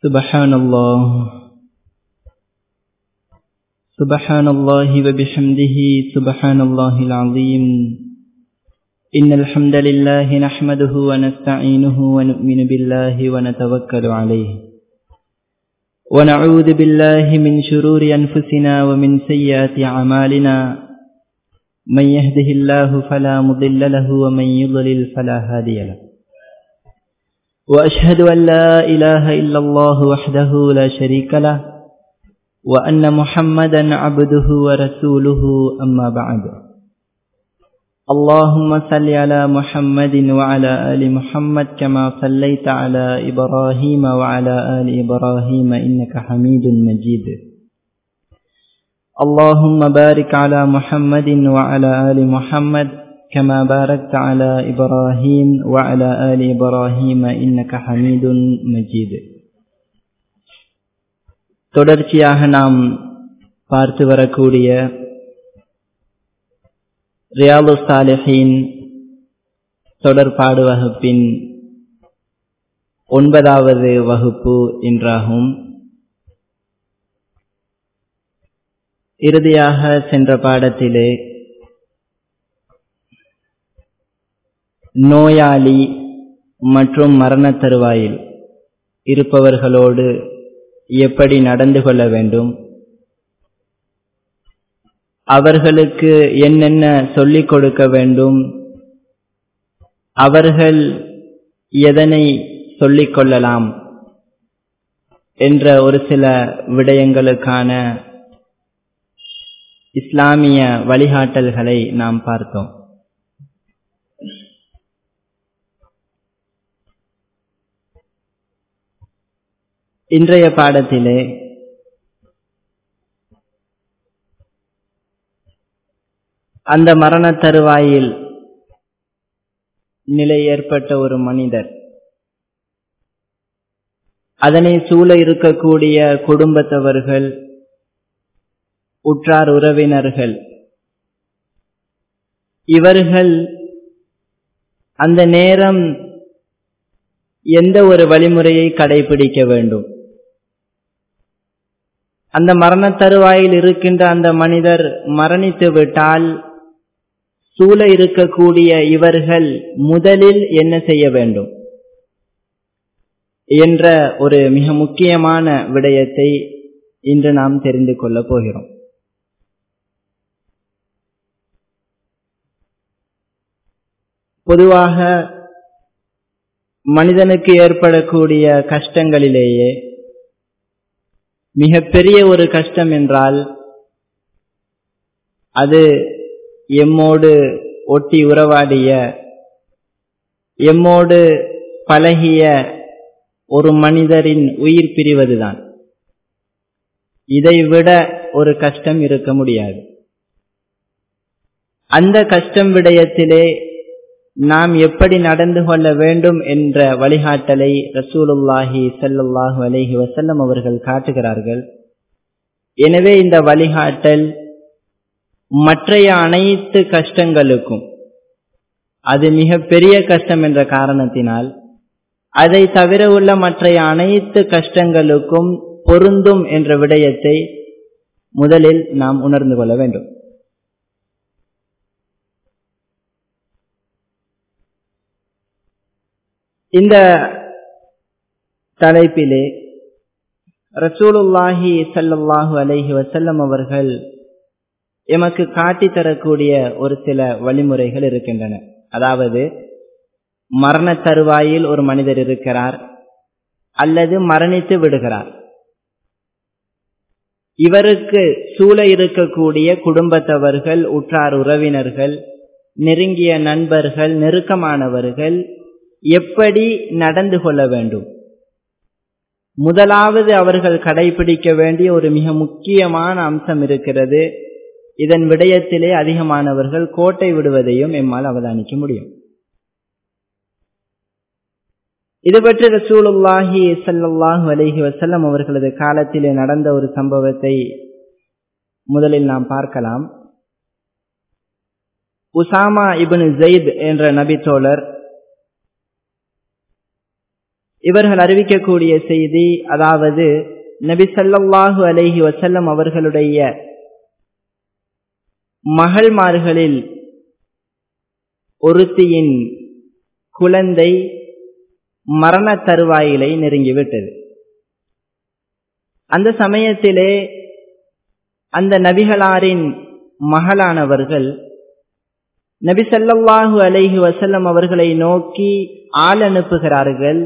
سبحان الله سبحان الله وبحمده سبحان الله العظيم إن الحمد لله نحمده ونستعينه ونؤمن بالله ونتوكل عليه ونعوذ بالله من شرور أنفسنا ومن سيئات أعمالنا من يهده الله فلا مضل له ومن يضلل فلا هادي له وأشهد أن لا إله إلا الله وحده لا شريك له وأن محمدا عبده ورسوله أما بعد اللهم صل على محمد وعلى آل محمد كما صليت على إبراهيم وعلى آل إبراهيم إنك حميد مجيد اللهم بارك على محمد وعلى آل محمد كما باركت على إبراهيم وعلى آل إبراهيم إنك حميد مجيد தொடர்ச்சியாக நாம் பார்த்து வரக்கூடிய ரியாலு சாலிஹின் தொடர்பாடு வகுப்பின் ஒன்பதாவது வகுப்பு என்றாகும் இறுதியாக சென்ற பாடத்திலே நோயாளி மற்றும் மரண தருவாயில் இருப்பவர்களோடு எப்படி நடந்து கொள்ள வேண்டும் அவர்களுக்கு என்னென்ன சொல்லிக் கொடுக்க வேண்டும் அவர்கள் எதனை சொல்லிக் கொள்ளலாம் என்ற ஒரு சில விடயங்களுக்கான இஸ்லாமிய வழிகாட்டல்களை நாம் பார்த்தோம் இன்றைய பாடத்திலே அந்த மரண தருவாயில் நிலை ஏற்பட்ட ஒரு மனிதர் அதனை சூழ இருக்கக்கூடிய குடும்பத்தவர்கள் உற்றார் உறவினர்கள் இவர்கள் அந்த நேரம் எந்த ஒரு வழிமுறையை கடைபிடிக்க வேண்டும் அந்த மரண தருவாயில் இருக்கின்ற அந்த மனிதர் மரணித்து விட்டால் சூழ இருக்கக்கூடிய இவர்கள் முதலில் என்ன செய்ய வேண்டும் என்ற ஒரு மிக முக்கியமான விடயத்தை இன்று நாம் தெரிந்து கொள்ளப் போகிறோம் பொதுவாக மனிதனுக்கு ஏற்படக்கூடிய கஷ்டங்களிலேயே மிக பெரிய ஒரு கஷ்டம் என்றால் அது எம்மோடு ஒட்டி உறவாடிய எம்மோடு பழகிய ஒரு மனிதரின் உயிர் பிரிவதுதான் இதைவிட ஒரு கஷ்டம் இருக்க முடியாது அந்த கஷ்டம் விடயத்திலே நாம் எப்படி நடந்து கொள்ள வேண்டும் என்ற வழிகாட்டலை ரசூலுல்லாஹி சல்லுல்லாஹு அலஹி வசல்லம் அவர்கள் காட்டுகிறார்கள் எனவே இந்த வழிகாட்டல் மற்றைய அனைத்து கஷ்டங்களுக்கும் அது மிக பெரிய கஷ்டம் என்ற காரணத்தினால் அதை தவிர உள்ள மற்றைய அனைத்து கஷ்டங்களுக்கும் பொருந்தும் என்ற விடயத்தை முதலில் நாம் உணர்ந்து கொள்ள வேண்டும் இந்த தலைப்பிலே ரசூலுல்லாஹி சல்லாஹு அலைஹி வசல்லம் அவர்கள் எமக்கு காட்டி தரக்கூடிய ஒரு சில வழிமுறைகள் இருக்கின்றன அதாவது மரண தருவாயில் ஒரு மனிதர் இருக்கிறார் அல்லது மரணித்து விடுகிறார் இவருக்கு சூழ இருக்கக்கூடிய குடும்பத்தவர்கள் உற்றார் உறவினர்கள் நெருங்கிய நண்பர்கள் நெருக்கமானவர்கள் எப்படி நடந்து கொள்ள வேண்டும் முதலாவது அவர்கள் கடைபிடிக்க வேண்டிய ஒரு மிக முக்கியமான அம்சம் இருக்கிறது இதன் விடயத்திலே அதிகமானவர்கள் கோட்டை விடுவதையும் எம்மால் அவதானிக்க முடியும் இது பற்றி ரசூலுல்லாஹி சல்லாஹூ அலஹி வசல்லம் அவர்களது காலத்திலே நடந்த ஒரு சம்பவத்தை முதலில் நாம் பார்க்கலாம் உசாமா இபின் ஜெயித் என்ற நபித்தோழர் இவர்கள் அறிவிக்கக்கூடிய செய்தி அதாவது நபி சல்லாஹு அலஹி வசல்லம் அவர்களுடைய மகள்மார்களில் ஒருத்தியின் குழந்தை மரண தருவாயிலை நெருங்கிவிட்டது அந்த சமயத்திலே அந்த நபிகளாரின் மகளானவர்கள் நபி சல்லாஹூ அலைஹி வசல்லம் அவர்களை நோக்கி ஆள் அனுப்புகிறார்கள்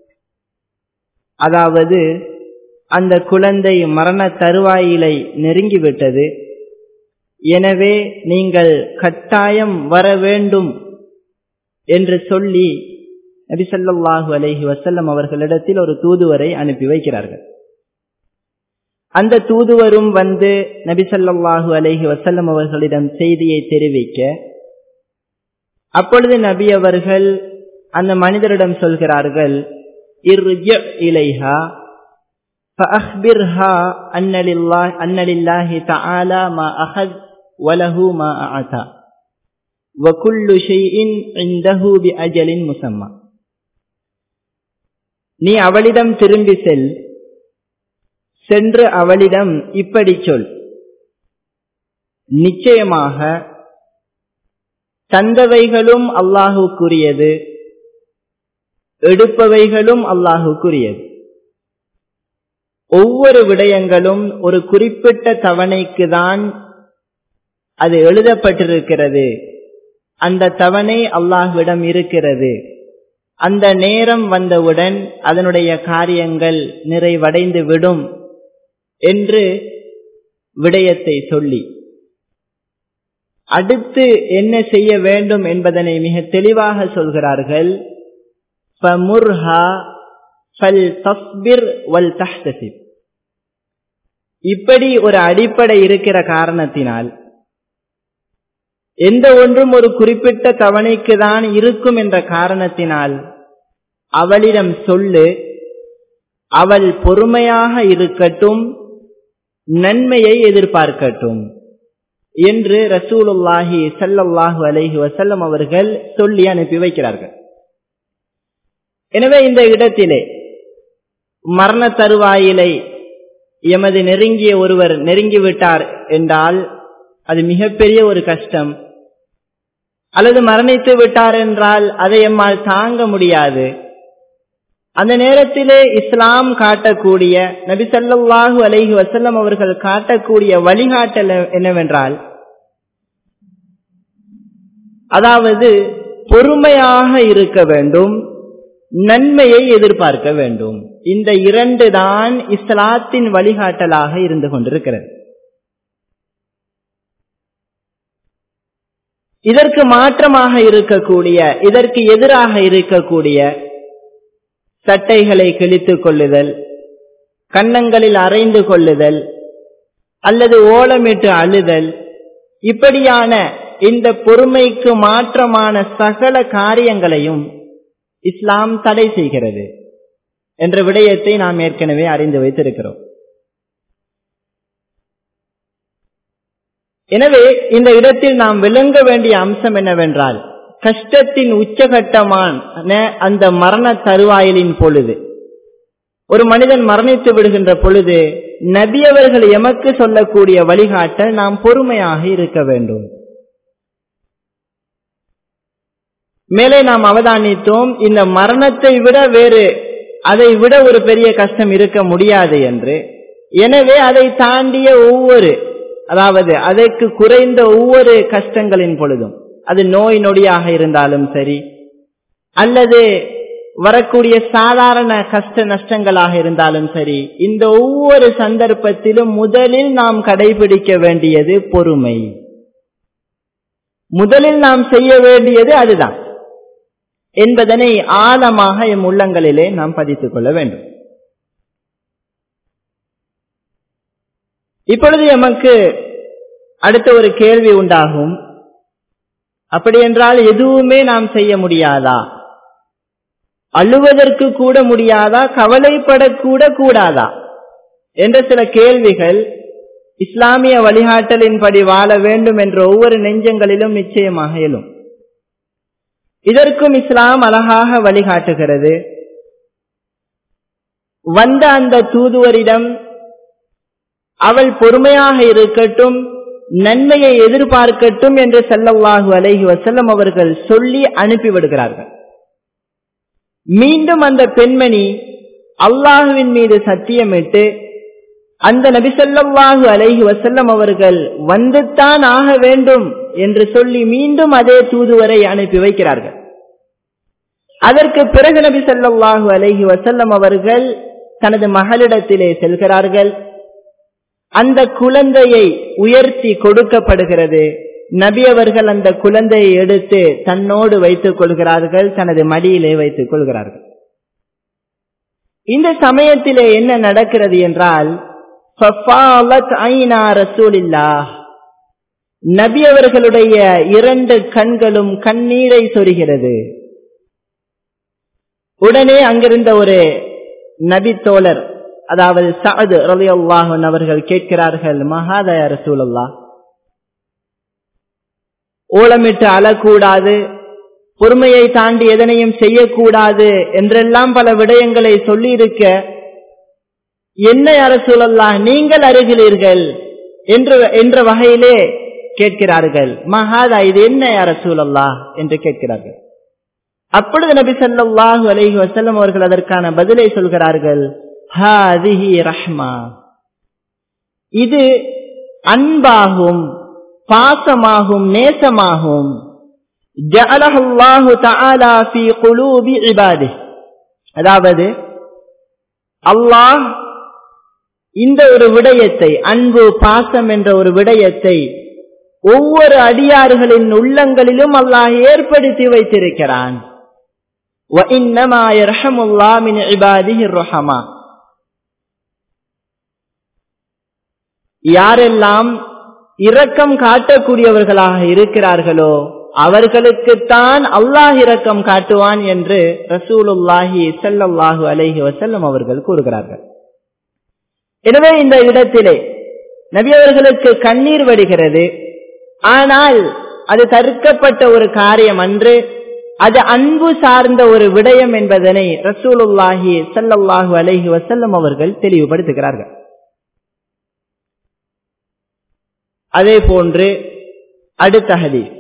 அதாவது அந்த குழந்தை மரண தருவாயிலை நெருங்கிவிட்டது எனவே நீங்கள் கட்டாயம் வர வேண்டும் என்று சொல்லி நபி சல்லாஹூ அலஹி வசல்லம் அவர்களிடத்தில் ஒரு தூதுவரை அனுப்பி வைக்கிறார்கள் அந்த தூதுவரும் வந்து நபி சல்லாஹூ அலஹி வசல்லம் அவர்களிடம் செய்தியை தெரிவிக்க அப்பொழுது நபி அவர்கள் அந்த மனிதரிடம் சொல்கிறார்கள் இலைஹா فأخبرها أن لله, أن لله تعالى ما أخذ وله ما أعطى وكل شيء عنده بأجل مسمى நீ அவளிடம் திரும்பி செல் சென்று அவளிடம் இப்படி சொல் நிச்சயமாக தந்தவைகளும் அல்லாஹுக்குரியது எடுப்பவைகளும் அல்லாஹுக்குரியது ஒவ்வொரு விடயங்களும் ஒரு குறிப்பிட்ட தவணைக்கு தான் அது எழுதப்பட்டிருக்கிறது அந்த தவணை அல்லாஹ்விடம் இருக்கிறது அந்த நேரம் வந்தவுடன் அதனுடைய காரியங்கள் நிறைவடைந்து விடும் என்று விடயத்தை சொல்லி அடுத்து என்ன செய்ய வேண்டும் என்பதனை மிக தெளிவாக சொல்கிறார்கள் இப்படி ஒரு அடிப்படை இருக்கிற காரணத்தினால் எந்த ஒன்றும் ஒரு குறிப்பிட்ட தவணைக்கு தான் இருக்கும் என்ற காரணத்தினால் அவளிடம் சொல்லு அவள் பொறுமையாக இருக்கட்டும் நன்மையை எதிர்பார்க்கட்டும் என்று ரசூலுல்லாஹி சல்லல்லாஹு அலைஹி வசல்லம் அவர்கள் சொல்லி அனுப்பி வைக்கிறார்கள் எனவே இந்த இடத்திலே மரண தருவாயிலை எமது நெருங்கிய ஒருவர் நெருங்கிவிட்டார் என்றால் அது மிகப்பெரிய ஒரு கஷ்டம் அல்லது மரணித்து விட்டார் என்றால் அதை எம்மால் தாங்க முடியாது அந்த நேரத்திலே இஸ்லாம் காட்டக்கூடிய நபி சல்லாஹூ அலைஹி வசல்லம் அவர்கள் காட்டக்கூடிய வழிகாட்டல் என்னவென்றால் அதாவது பொறுமையாக இருக்க வேண்டும் நன்மையை எதிர்பார்க்க வேண்டும் இந்த இரண்டு தான் இஸ்லாத்தின் வழிகாட்டலாக இருந்து கொண்டிருக்கிறது இதற்கு மாற்றமாக இருக்கக்கூடிய இதற்கு எதிராக இருக்கக்கூடிய சட்டைகளை கிழித்துக் கொள்ளுதல் கன்னங்களில் அரைந்து கொள்ளுதல் அல்லது ஓலமிட்டு அழுதல் இப்படியான இந்த பொறுமைக்கு மாற்றமான சகல காரியங்களையும் இஸ்லாம் தடை செய்கிறது என்ற விடயத்தை நாம் ஏற்கனவே அறிந்து வைத்திருக்கிறோம் எனவே இந்த இடத்தில் நாம் விளங்க வேண்டிய அம்சம் என்னவென்றால் கஷ்டத்தின் உச்சகட்டமான அந்த மரண தருவாயிலின் பொழுது ஒரு மனிதன் மரணித்து விடுகின்ற பொழுது நபியவர்கள் எமக்கு சொல்லக்கூடிய வழிகாட்டல் நாம் பொறுமையாக இருக்க வேண்டும் மேலே நாம் அவதானித்தோம் இந்த மரணத்தை விட வேறு அதை விட ஒரு பெரிய கஷ்டம் இருக்க முடியாது என்று எனவே அதை தாண்டிய ஒவ்வொரு அதாவது அதற்கு குறைந்த ஒவ்வொரு கஷ்டங்களின் பொழுதும் அது நோய் நொடியாக இருந்தாலும் சரி அல்லது வரக்கூடிய சாதாரண கஷ்ட நஷ்டங்களாக இருந்தாலும் சரி இந்த ஒவ்வொரு சந்தர்ப்பத்திலும் முதலில் நாம் கடைபிடிக்க வேண்டியது பொறுமை முதலில் நாம் செய்ய வேண்டியது அதுதான் என்பதனை ஆழமாக எம் உள்ளங்களிலே நாம் பதித்துக் கொள்ள வேண்டும் இப்பொழுது எமக்கு அடுத்த ஒரு கேள்வி உண்டாகும் அப்படி என்றால் எதுவுமே நாம் செய்ய முடியாதா அழுவதற்கு கூட முடியாதா கவலைப்படக்கூட கூடாதா என்ற சில கேள்விகள் இஸ்லாமிய வழிகாட்டலின்படி வாழ வேண்டும் என்ற ஒவ்வொரு நெஞ்சங்களிலும் நிச்சயமாக எழும் இதற்கும் இஸ்லாம் அழகாக வழிகாட்டுகிறது வந்த அந்த தூதுவரிடம் அவள் பொறுமையாக இருக்கட்டும் நன்மையை எதிர்பார்க்கட்டும் என்று செல்லவாகு அலைஹி வசல்லம் அவர்கள் சொல்லி அனுப்பிவிடுகிறார்கள் மீண்டும் அந்த பெண்மணி அல்லாஹுவின் மீது சத்தியமிட்டு அந்த நபிசல்லாஹு அலைஹி வசல்லம் அவர்கள் வந்துத்தான் ஆக வேண்டும் என்று சொல்லி மீண்டும் அதே தூதுவரை அனுப்பி வைக்கிறார்கள் அதற்கு பிறகு நபி சொல்லாஹு அலைஹி வசல்லம் அவர்கள் தனது மகளிடத்திலே செல்கிறார்கள் அந்த குழந்தையை உயர்த்தி கொடுக்கப்படுகிறது நபி அவர்கள் அந்த குழந்தையை எடுத்து தன்னோடு வைத்துக் கொள்கிறார்கள் தனது மடியிலே வைத்துக் கொள்கிறார்கள் இந்த சமயத்திலே என்ன நடக்கிறது என்றால் நபி அவர்களுடைய இரண்டு கண்களும் கண்ணீரை சொரிகிறது உடனே அங்கிருந்த ஒரு நபி தோழர் அதாவது சாது ரலியல்லாஹன் அவர்கள் கேட்கிறார்கள் மகாதய ரசூலல்லா ஓலமிட்டு அழக்கூடாது பொறுமையை தாண்டி எதனையும் செய்யக்கூடாது என்றெல்லாம் பல விடயங்களை சொல்லி இருக்க என்ன அரசூலல்லா நீங்கள் அருகிறீர்கள் என்று என்ற வகையிலே கேட்கிறார்கள் மகாதா இது என்ன அரசூலல்லா என்று கேட்கிறார்கள் அப்பொழுது நபி சல்லாஹு அலைஹி வசல்லம் அவர்கள் அதற்கான பதிலை சொல்கிறார்கள் ரஹ்மா இது அன்பாகும் பாசமாகும் நேசமாகும் அதாவது அல்லாஹ் இந்த ஒரு விடயத்தை அன்பு பாசம் என்ற ஒரு விடயத்தை ஒவ்வொரு அடியார்களின் உள்ளங்களிலும் அல்லாஹ் ஏற்படுத்தி வைத்திருக்கிறான் யாரெல்லாம் இரக்கம் காட்டக்கூடியவர்களாக இருக்கிறார்களோ அவர்களுக்குத்தான் அல்லாஹ் இரக்கம் காட்டுவான் என்று ரசூலுல்லாஹி செல்லல்லாஹு அலைஹி வசல்லம் அவர்கள் கூறுகிறார்கள் எனவே இந்த இடத்திலே நபி அவர்களுக்கு கண்ணீர் வடிகிறது ஆனால் அது தடுக்கப்பட்ட ஒரு காரியம் அன்று அது அன்பு சார்ந்த ஒரு விடயம் என்பதனை ரசூலுல்லாஹி சல்லல்லாஹு அலைஹி வசல்லம் அவர்கள் தெளிவுபடுத்துகிறார்கள் அதே போன்று அடுத்த ஹதீஸ்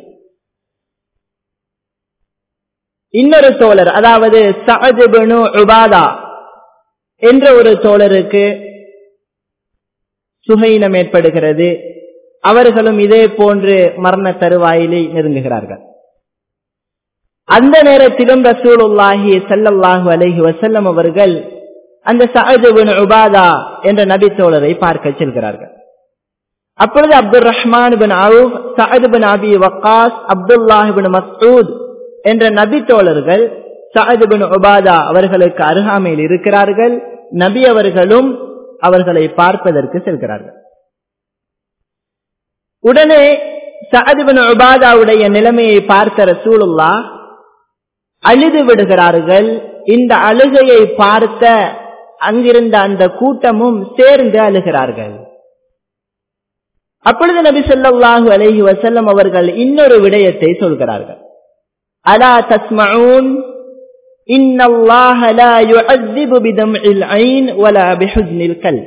இன்னொரு தோழர் அதாவது சஹஜபனு உபாதா என்ற ஒரு தோழருக்கு சுகையினம் ஏற்படுகிறது அவர்களும் இதே போன்று மரண தருவாயிலே நெருங்குகிறார்கள் அந்த நேரத்திலும் ரசூலுல்லாஹி சல்லல்லாஹு அலைஹி வசல்லம் அவர்கள் அந்த சஹஜபின் உபாதா என்ற நபி தோழரை பார்க்க செல்கிறார்கள் அப்பொழுது அப்துல் ரஹ்மான் பின் அவுப் சஹது பின் அபி வக்காஸ் அப்துல்லாஹ் பின் மசூத் என்ற நபி தோழர்கள் சஹது பின் உபாதா அவர்களுக்கு அருகாமையில் இருக்கிறார்கள் நபி அவர்களும் அவர்களை பார்ப்பதற்கு செல்கிறார்கள் உடனே சஹதுபின் உபாதாவுடைய நிலைமையை பார்த்த ரசூலுல்லா அழுது விடுகிறார்கள் இந்த அழுகையை பார்த்த அங்கிருந்த அந்த கூட்டமும் சேர்ந்து அழுகிறார்கள் அப்பொழுது நபி சொல்லாஹு அலஹி வசல்லம் அவர்கள் இன்னொரு விடயத்தை சொல்கிறார்கள் அலா தஸ்மஊன் إن الله لا يعذب بدمع العين ولا بحزن القلب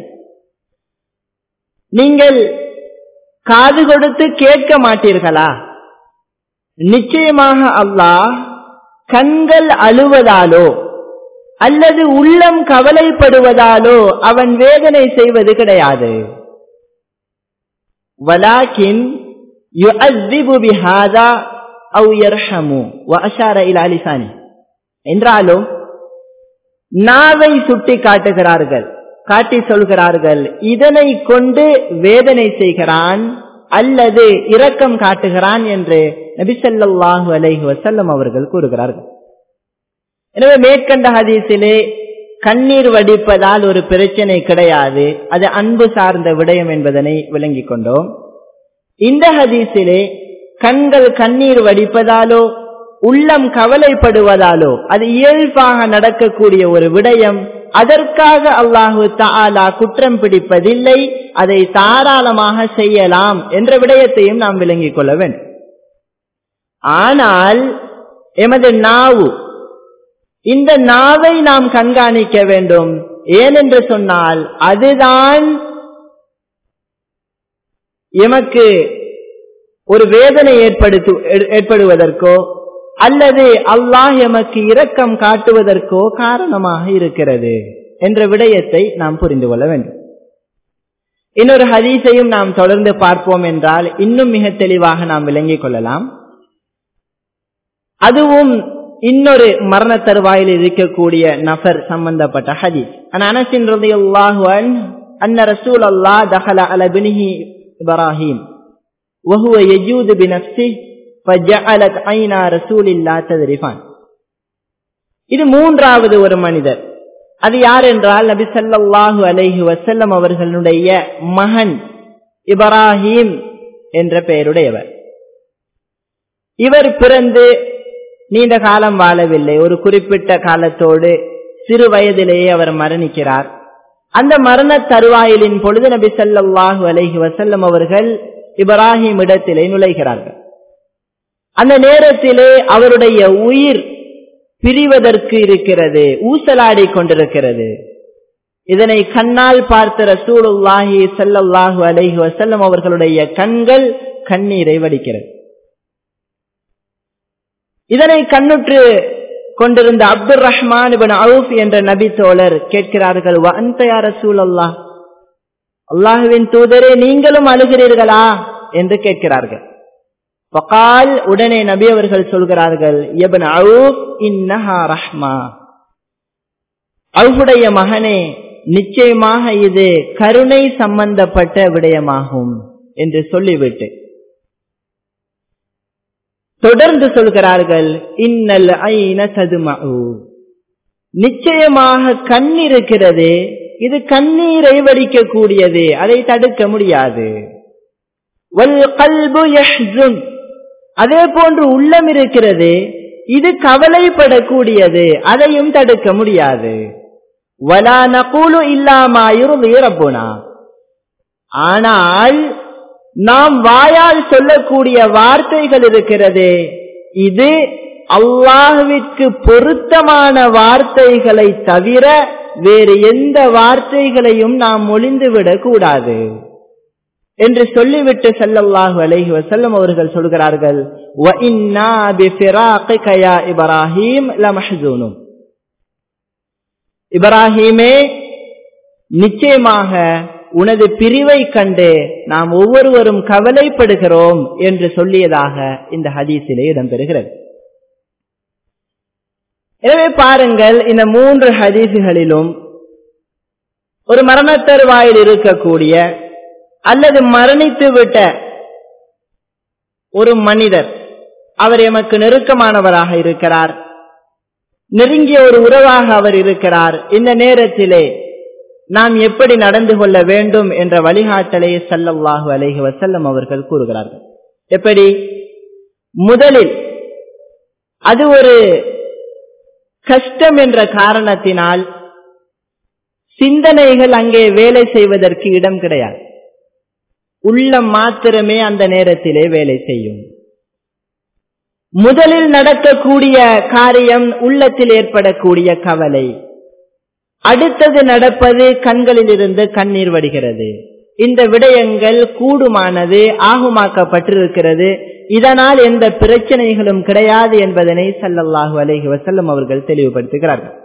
நீங்கள் காது கொடுத்து கேட்க மாட்டீர்களா நிச்சயமாக அல்லாஹ் கண்கள் அழுவதாலோ அல்லது உள்ளம் கவலைப்படுவதாலோ அவன் வேதனை செய்வது கிடையாது வலாக்கின் யுஅذிபு பிஹாதா அவு யர்ஹமு வஅஷார இலா லிசானி என்றாலும் நாவை சுட்டி காட்டுகிறார்கள் காட்டி சொல்கிறார்கள் இதனை கொண்டு வேதனை செய்கிறான் அல்லது இரக்கம் காட்டுகிறான் என்று நபிசல்லாஹு அலைஹி வசல்லம் அவர்கள் கூறுகிறார்கள் எனவே மேற்கண்ட ஹதீஸிலே கண்ணீர் வடிப்பதால் ஒரு பிரச்சனை கிடையாது அது அன்பு சார்ந்த விடயம் என்பதனை விளங்கிக் கொண்டோம் இந்த ஹதீஸிலே கண்கள் கண்ணீர் வடிப்பதாலோ உள்ளம் கவலைப்படுவதாலோ அது இயல்பாக நடக்கக்கூடிய ஒரு விடயம் அதற்காக அல்லாஹு தாலா குற்றம் பிடிப்பதில்லை அதை தாராளமாக செய்யலாம் என்ற விடயத்தையும் நாம் விளங்கிக் கொள்ள வேண்டும் ஆனால் எமது நாவு இந்த நாவை நாம் கண்காணிக்க வேண்டும் ஏனென்று சொன்னால் அதுதான் எமக்கு ஒரு வேதனை ஏற்படுத்து ஏற்படுவதற்கோ அல்லது அல்லாஹ் எமக்கு இரக்கம் காட்டுவதற்கோ காரணமாக இருக்கிறது என்ற விடயத்தை நாம் புரிந்து கொள்ள வேண்டும் இன்னொரு ஹதீஸையும் நாம் தொடர்ந்து பார்ப்போம் என்றால் இன்னும் மிக தெளிவாக நாம் விளங்கிக் கொள்ளலாம் அதுவும் இன்னொரு மரண தருவாயில் இருக்கக்கூடிய நபர் சம்பந்தப்பட்ட ஹதீஸ் அனசின் ரலியல்லாஹு அன்ன ரசூல் அல்லாஹ் தஹல அல பினிஹி இப்ராஹிம் وهو يجود بنفسه فجعلت عينا رسول الله تذرفان இது மூன்றாவது ஒரு மனிதர் அது யார் என்றால் நபி சல்லாஹு அலைஹி வசல்லம் அவர்களுடைய மகன் இப்ராஹிம் என்ற பெயருடையவர் இவர் பிறந்து நீண்ட காலம் வாழவில்லை ஒரு குறிப்பிட்ட காலத்தோடு சிறு வயதிலேயே அவர் மரணிக்கிறார் அந்த மரண தருவாயிலின் பொழுது நபி சல்லாஹூ அலஹி வசல்லம் அவர்கள் இப்ராஹிம் இடத்திலே நுழைகிறார்கள் அந்த நேரத்திலே அவருடைய உயிர் பிரிவதற்கு இருக்கிறது ஊசலாடி கொண்டிருக்கிறது இதனை கண்ணால் பார்த்த ரசூலுல்லாஹி சல்லாஹூ அலஹி வசல்லம் அவர்களுடைய கண்கள் கண்ணீரை வடிக்கிறது இதனை கண்ணுற்று கொண்டிருந்த அப்துல் ரஹ்மான் அவுப் என்ற நபி தோழர் கேட்கிறார்கள் ரசூல் அல்லாஹ் அல்லாஹுவின் தூதரே நீங்களும் அழுகிறீர்களா என்று கேட்கிறார்கள் பகால் உடனே நபி அவர்கள் சொல்கிறார்கள் எபன் அவுப் இன்னஹா ரஹ்மா அவுடைய மகனே நிச்சயமாக இது கருணை சம்பந்தப்பட்ட விடயமாகும் என்று சொல்லிவிட்டு தொடர்ந்து சொல்கிறார்கள் இன்னல் ஐன சதுமு நிச்சயமாக கண் இருக்கிறது இது கண்ணீரை வடிக்கக்கூடியது அதை தடுக்க முடியாது அதே போன்று உள்ளம் இருக்கிறது இது கவலைப்படக்கூடியது அதையும் தடுக்க முடியாது வலா நகூலு இல்லாமாயிரும் ரப்புனா ஆனால் நாம் வாயால் சொல்லக்கூடிய வார்த்தைகள் இருக்கிறது இது அல்லாஹுவிற்கு பொருத்தமான வார்த்தைகளை தவிர வேறு எந்த வார்த்தைகளையும் நாம் மொழிந்துவிடக் கூடாது என்று சொல்லிவிட்டு செல்லல்லாஹு அலைஹி வசல்லம் அவர்கள் சொல்கிறார்கள் இப்ராஹிம் இப்ராஹிமே நிச்சயமாக உனது பிரிவை கண்டு நாம் ஒவ்வொருவரும் கவலைப்படுகிறோம் என்று சொல்லியதாக இந்த ஹதீஸிலே இடம்பெறுகிறது எனவே பாருங்கள் இந்த மூன்று ஹதீசுகளிலும் ஒரு மரணத்தருவாயில் இருக்கக்கூடிய அல்லது மரணித்து விட்ட ஒரு மனிதர் அவர் எமக்கு நெருக்கமானவராக இருக்கிறார் நெருங்கிய ஒரு உறவாக அவர் இருக்கிறார் இந்த நேரத்திலே நாம் எப்படி நடந்து கொள்ள வேண்டும் என்ற வழிகாட்டலை சல்லல்லாஹு அலைஹி வசல்லம் அவர்கள் கூறுகிறார்கள் எப்படி முதலில் அது ஒரு கஷ்டம் என்ற காரணத்தினால் சிந்தனைகள் அங்கே வேலை செய்வதற்கு இடம் கிடையாது உள்ளம் மாத்திரமே அந்த நேரத்திலே வேலை செய்யும் முதலில் நடக்கக்கூடிய காரியம் உள்ளத்தில் ஏற்படக்கூடிய கவலை அடுத்தது நடப்பது கண்களில் இருந்து கண்ணீர் வடிகிறது இந்த விடயங்கள் கூடுமானது ஆகுமாக்கப்பட்டிருக்கிறது இதனால் எந்த பிரச்சனைகளும் கிடையாது என்பதனை சல்லல்லாஹு அலைஹி வசல்லம் அவர்கள் தெளிவுபடுத்துகிறார்கள்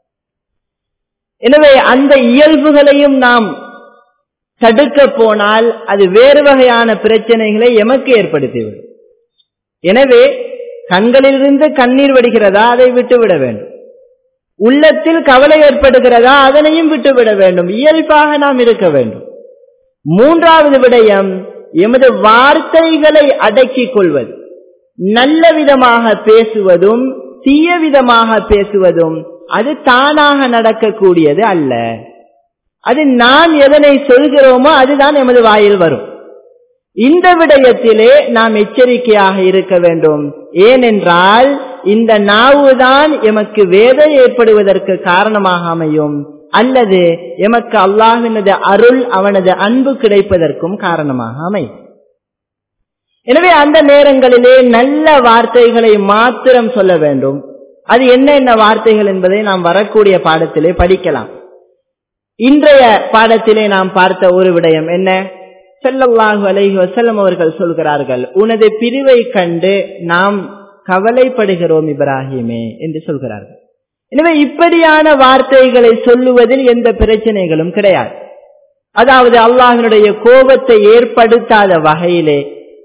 எனவே அந்த இயல்புகளையும் நாம் தடுக்க போனால் அது வேறு வகையான பிரச்சனைகளை எமக்கு ஏற்படுத்திவிடும் எனவே கண்களிலிருந்து கண்ணீர் வடிகிறதா அதை விட்டுவிட வேண்டும் உள்ளத்தில் கவலை ஏற்படுகிறதா அதனையும் விட்டுவிட வேண்டும் இயல்பாக நாம் இருக்க வேண்டும் மூன்றாவது விடயம் எமது வார்த்தைகளை அடக்கிக் கொள்வது நல்ல விதமாக பேசுவதும் தீய விதமாக பேசுவதும் அது தானாக நடக்கக்கூடியது அல்ல அது நாம் எதனை சொல்கிறோமோ அதுதான் எமது வாயில் வரும் இந்த விடயத்திலே நாம் எச்சரிக்கையாக இருக்க வேண்டும் ஏனென்றால் இந்த நாவுதான் எமக்கு வேதை ஏற்படுவதற்கு காரணமாக அமையும் அல்லது எமக்கு அல்லாஹினது அருள் அவனது அன்பு கிடைப்பதற்கும் காரணமாக அமையும் எனவே அந்த நேரங்களிலே நல்ல வார்த்தைகளை மாத்திரம் சொல்ல வேண்டும் அது என்ன என்ன வார்த்தைகள் என்பதை நாம் வரக்கூடிய பாடத்திலே படிக்கலாம் இன்றைய பாடத்திலே நாம் பார்த்த ஒரு விடயம் என்ன செல்லல்லாஹு அலைஹி வசல்லம் அவர்கள் சொல்கிறார்கள் உனது பிரிவை கண்டு நாம் கவலைப்படுகிறோம் இப்ராஹிமே என்று சொல்கிறார்கள் எனவே இப்படியான வார்த்தைகளை சொல்லுவதில் எந்த பிரச்சனைகளும் கிடையாது அதாவது அல்லாஹினுடைய கோபத்தை ஏற்படுத்தாத வகையிலே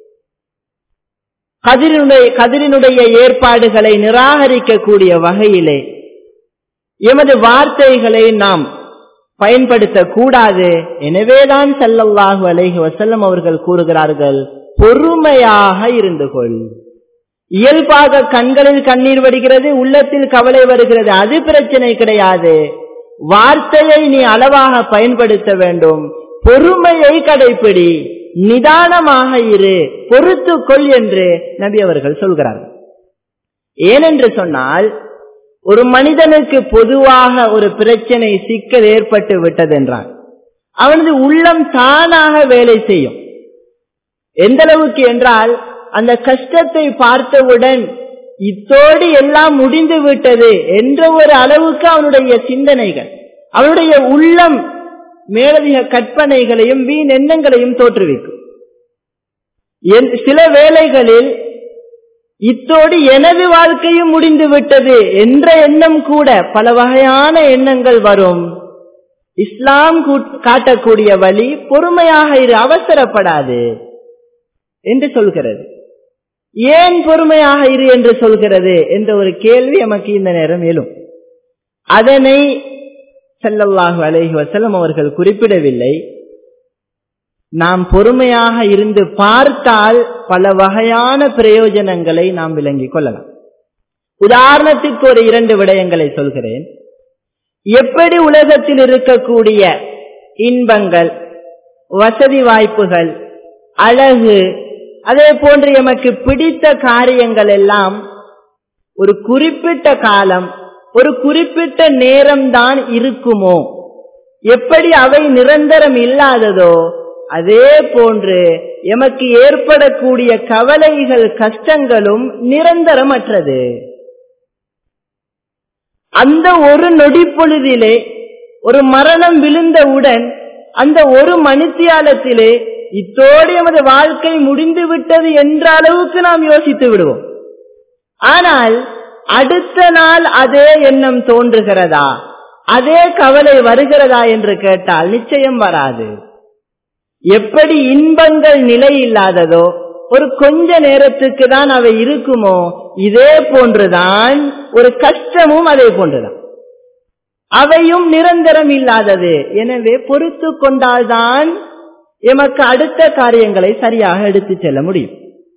கதிரினுடைய கதிரினுடைய ஏற்பாடுகளை நிராகரிக்கக்கூடிய வகையிலே எமது வார்த்தைகளை நாம் பயன்படுத்தக்கூடாது எனவேதான் செல்லல்லாஹு அலைஹி வசல்லம் அவர்கள் கூறுகிறார்கள் பொறுமையாக இருந்து கொள் இயல்பாக கண்களில் கண்ணீர் வருகிறது உள்ளத்தில் கவலை வருகிறது அது பிரச்சனை கிடையாது வார்த்தையை நீ அளவாக பயன்படுத்த வேண்டும் பொறுமையை கடைபிடி நிதானமாக இரு பொறுத்து கொள் என்று நபி அவர்கள் சொல்கிறார்கள் ஏனென்று சொன்னால் ஒரு மனிதனுக்கு பொதுவாக ஒரு பிரச்சனை சிக்கல் ஏற்பட்டு விட்டது என்றால் அவனது உள்ளம் தானாக வேலை செய்யும் எந்த அளவுக்கு என்றால் அந்த கஷ்டத்தை பார்த்தவுடன் இத்தோடு எல்லாம் முடிந்து விட்டது என்ற ஒரு அளவுக்கு அவனுடைய சிந்தனைகள் அவனுடைய உள்ளம் மேலதிக கற்பனைகளையும் வீண் எண்ணங்களையும் தோற்றுவிக்கும் சில வேளைகளில் இத்தோடு எனது வாழ்க்கையும் முடிந்து விட்டது என்ற எண்ணம் கூட பல வகையான எண்ணங்கள் வரும் இஸ்லாம் காட்டக்கூடிய வழி பொறுமையாக இரு அவசரப்படாது என்று சொல்கிறது ஏன் பொறுமையாக இரு என்று சொல்கிறது என்ற ஒரு கேள்வி நமக்கு இந்த நேரம் எழும் அதனை செல்லல்லாஹு அலைஹி வசல்லம் அவர்கள் குறிப்பிடவில்லை நாம் பொறுமையாக இருந்து பார்த்தால் பல வகையான பிரயோஜனங்களை நாம் விளங்கிக் கொள்ளலாம் உதாரணத்திற்கு ஒரு இரண்டு விடயங்களை சொல்கிறேன் எப்படி உலகத்தில் இருக்கக்கூடிய இன்பங்கள் வசதி வாய்ப்புகள் அழகு அதே போன்று எமக்கு பிடித்த காரியங்கள் எல்லாம் ஒரு குறிப்பிட்ட காலம் ஒரு குறிப்பிட்ட நேரம்தான் இருக்குமோ எப்படி அவை நிரந்தரம் இல்லாததோ அதே போன்று எமக்கு ஏற்படக்கூடிய கவலைகள் கஷ்டங்களும் நிரந்தரமற்றது அந்த ஒரு நொடி பொழுதிலே ஒரு மரணம் விழுந்தவுடன் அந்த ஒரு மணித்தியாலத்திலே இத்தோடு எமது வாழ்க்கை முடிந்து விட்டது என்ற அளவுக்கு நாம் யோசித்து விடுவோம் ஆனால் அடுத்த நாள் அதே எண்ணம் தோன்றுகிறதா அதே கவலை வருகிறதா என்று கேட்டால் நிச்சயம் வராது எப்படி இன்பங்கள் நிலை இல்லாததோ ஒரு கொஞ்ச நேரத்துக்கு தான் அவை இருக்குமோ இதே போன்றுதான் ஒரு கஷ்டமும் அதே போன்றுதான் அவையும் நிரந்தரம் இல்லாதது எனவே பொறுத்து கொண்டால்தான் எமக்கு அடுத்த காரியங்களை சரியாக எடுத்து செல்ல முடியும்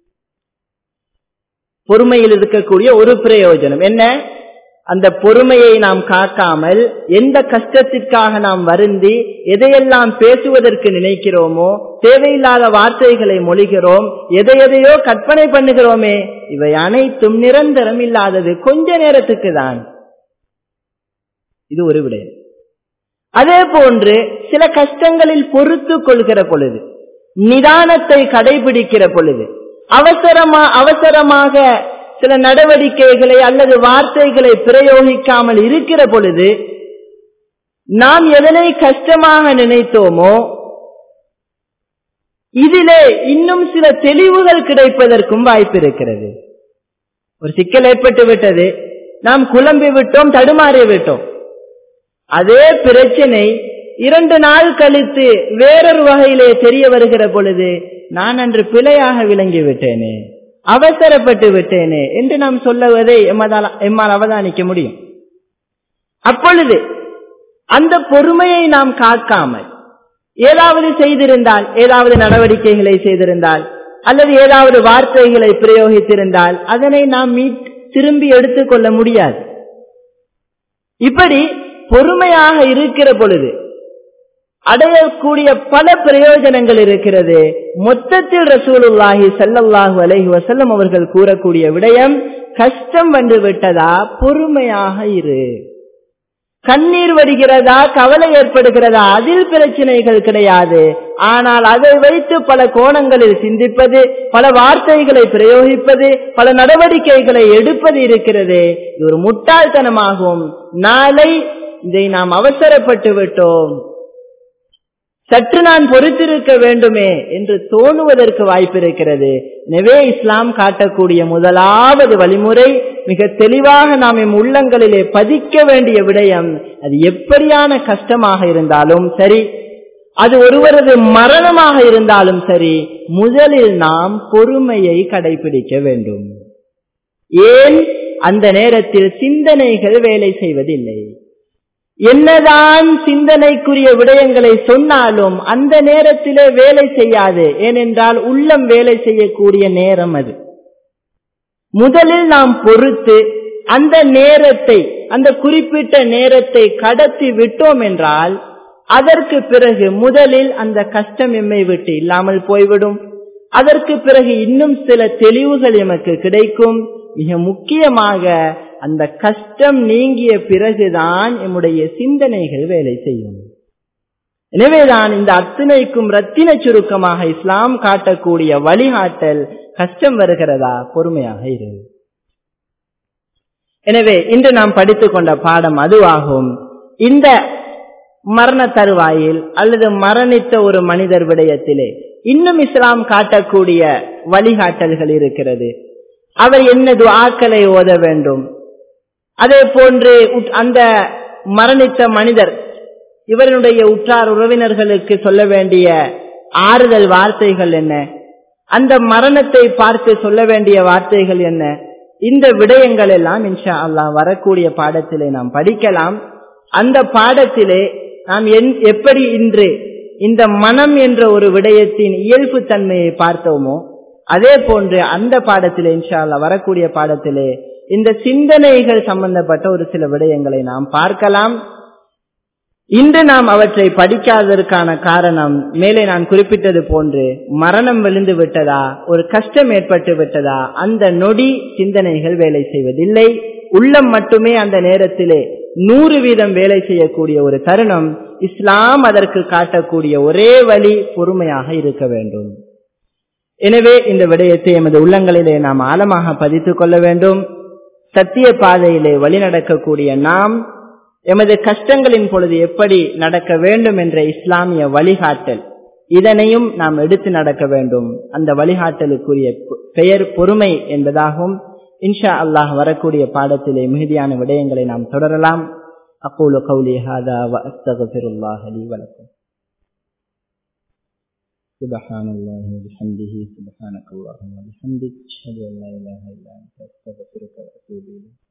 பொறுமையில் இருக்கக்கூடிய ஒரு பிரயோஜனம் என்ன அந்த பொறுமையை நாம் காக்காமல் எந்த கஷ்டத்திற்காக நாம் வருந்தி எதையெல்லாம் பேசுவதற்கு நினைக்கிறோமோ தேவையில்லாத வார்த்தைகளை மொழிகிறோம் எதை எதையோ கற்பனை பண்ணுகிறோமே இவை அனைத்தும் நிரந்தரம் இல்லாதது கொஞ்ச நேரத்துக்கு தான் இது ஒரு விடயம் அதே போன்று சில கஷ்டங்களில் பொறுத்து கொள்கிற பொழுது நிதானத்தை கடைபிடிக்கிற பொழுது அவசரமா அவசரமாக சில நடவடிக்கைகளை அல்லது வார்த்தைகளை பிரயோகிக்காமல் இருக்கிற பொழுது நாம் எதனை கஷ்டமாக நினைத்தோமோ இதிலே இன்னும் சில தெளிவுகள் கிடைப்பதற்கும் வாய்ப்பு இருக்கிறது ஒரு சிக்கல் ஏற்பட்டு விட்டது நாம் குழம்பி விட்டோம் தடுமாறி விட்டோம் அதே பிரச்சனை இரண்டு நாள் கழித்து வேறொரு வகையிலே தெரிய வருகிற பொழுது நான் அன்று பிழையாக விளங்கி விட்டேனே அவசரப்பட்டு விட்டேனே என்று நாம் சொல்லுவதை எம்மதால் எம்மால் அவதானிக்க முடியும் அப்பொழுது அந்த பொறுமையை நாம் காக்காமல் ஏதாவது செய்திருந்தால் ஏதாவது நடவடிக்கைகளை செய்திருந்தால் அல்லது ஏதாவது வார்த்தைகளை பிரயோகித்திருந்தால் அதனை நாம் திரும்பி எடுத்துக்கொள்ள முடியாது இப்படி பொறுமையாக இருக்கிற பொழுது அடையக்கூடிய பல பிரயோஜனங்கள் இருக்கிறது மொத்தத்தில் ரசூலுல்லாஹி சல்லல்லாஹு அலைஹி வசல்லம் அவர்கள் கூறக்கூடிய விடயம் கஷ்டம் வந்து விட்டதா பொறுமையாக இரு கண்ணீர் வருகிறதா கவலை ஏற்படுகிறதா அதில் பிரச்சனைகள் கிடையாது ஆனால் அதை வைத்து பல கோணங்களில் சிந்திப்பது பல வார்த்தைகளை பிரயோகிப்பது பல நடவடிக்கைகளை எடுப்பது இருக்கிறது இது ஒரு முட்டாள்தனமாகும் நாளை இதை நாம் அவசரப்பட்டு விட்டோம் சற்று நான் பொறுத்திருக்க வேண்டுமே என்று தோணுவதற்கு வாய்ப்பு இருக்கிறது எனவே இஸ்லாம் காட்டக்கூடிய முதலாவது வழிமுறை மிக தெளிவாக நாம் எம் உள்ளங்களிலே பதிக்க வேண்டிய விடயம் அது எப்படியான கஷ்டமாக இருந்தாலும் சரி அது ஒருவரது மரணமாக இருந்தாலும் சரி முதலில் நாம் பொறுமையை கடைபிடிக்க வேண்டும் ஏன் அந்த நேரத்தில் சிந்தனைகள் வேலை செய்வதில்லை என்னதான் சிந்தனைக்குரிய விடயங்களை சொன்னாலும் அந்த நேரத்திலே வேலை செய்யாது ஏனென்றால் உள்ளம் வேலை செய்யக்கூடிய நேரம் அது முதலில் நாம் பொறுத்து அந்த நேரத்தை அந்த குறிப்பிட்ட நேரத்தை கடத்தி விட்டோம் என்றால் அதற்கு பிறகு முதலில் அந்த கஷ்டம் எம்மை விட்டு இல்லாமல் போய்விடும் அதற்கு பிறகு இன்னும் சில தெளிவுகள் எமக்கு கிடைக்கும் மிக முக்கியமாக அந்த கஷ்டம் நீங்கிய பிறகுதான் எம்முடைய சிந்தனைகள் வேலை செய்யும் எனவேதான் இந்த அத்தனைக்கும் ரத்தின சுருக்கமாக இஸ்லாம் காட்டக்கூடிய வழிகாட்டல் கஷ்டம் வருகிறதா பொறுமையாக இரு எனவே இன்று நாம் படித்துக் கொண்ட பாடம் அதுவாகும் இந்த மரண தருவாயில் அல்லது மரணித்த ஒரு மனிதர் விடயத்திலே இன்னும் இஸ்லாம் காட்டக்கூடிய வழிகாட்டல்கள் இருக்கிறது அவர் என்ன துஆக்களை ஓத வேண்டும் அதே போன்று அந்த மரணித்த மனிதர் இவருடைய உற்றார் உறவினர்களுக்கு சொல்ல வேண்டிய ஆறுதல் வார்த்தைகள் என்ன அந்த மரணத்தை பார்த்து சொல்ல வேண்டிய வார்த்தைகள் என்ன இந்த விடயங்கள் எல்லாம் இன்ஷா அல்லாஹ் வரக்கூடிய பாடத்திலே நாம் படிக்கலாம் அந்த பாடத்திலே நாம் எப்படி இன்று இந்த மனம் என்ற ஒரு விடயத்தின் இயல்பு தன்மையை பார்த்தோமோ அதே போன்று அந்த பாடத்திலே இன்ஷா அல்லாஹ் வரக்கூடிய பாடத்திலே இந்த சிந்தனைகள் சம்பந்தப்பட்ட ஒரு சில விடயங்களை நாம் பார்க்கலாம் இன்று நாம் அவற்றை படிக்காததற்கான காரணம் மேலே நான் குறிப்பிட்டது போன்று மரணம் விழுந்து விட்டதா ஒரு கஷ்டம் ஏற்பட்டு விட்டதா அந்த நொடி சிந்தனைகள் வேலை செய்வதில்லை உள்ளம் மட்டுமே அந்த நேரத்திலே நூறு வீதம் வேலை செய்யக்கூடிய ஒரு தருணம் இஸ்லாம் அதற்கு காட்டக்கூடிய ஒரே வழி பொறுமையாக இருக்க வேண்டும் எனவே இந்த விடயத்தை எமது உள்ளங்களிலே நாம் ஆழமாக பதித்துக் கொள்ள வேண்டும் சத்திய பாதையிலே வழி நடக்கக்கூடிய நாம் எமது கஷ்டங்களின் பொழுது எப்படி நடக்க வேண்டும் என்ற இஸ்லாமிய வழிகாட்டல் இதனையும் நாம் எடுத்து நடக்க வேண்டும் அந்த வழிகாட்டலுக்குரிய பெயர் பொறுமை என்பதாகும் இன்ஷா அல்லாஹ் வரக்கூடிய பாடத்திலே மிகுதியான விடயங்களை நாம் தொடரலாம் أقول قولي هذا وأستغفر الله لي ولكم سبحان الله وبحمده سبحانك اللهم وبحمدك أشهد أن لا إله إلا أنت أستغفرك وأتوب إليك